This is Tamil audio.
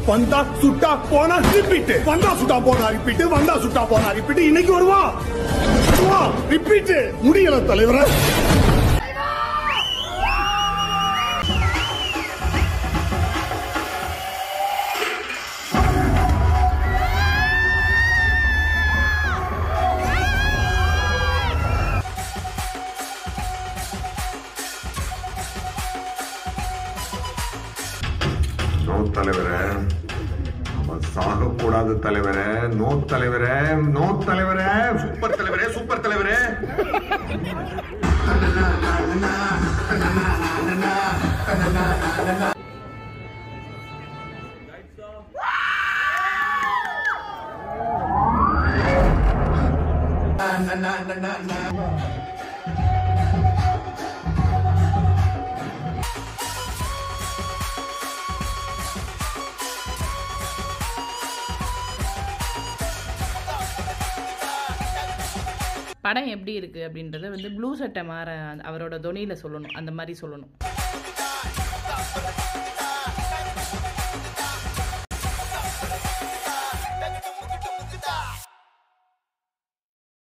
வந்தா சுட்டா போனா ரிப்பீட் வந்தா சுட்டா போனா ரிப்பீட் வந்தா சுட்டா போனா ரிப்பீட் இன்னைக்கு வருவா வருவா ரிப்பீட் முடியல தலைவரே நோ தலைவரே நம்ம சாகக்கூடாது தலைவரே நோ தலைவரே நோ தலைவரே சூப்பர் தலைவரே சூப்பர் தலைவரே படம் எப்படி இருக்கு அப்படின்றத வந்து ப்ளூ சட்டை மாற அவரோட தொனியில சொல்லணும் அந்த மாதிரி சொல்லணும்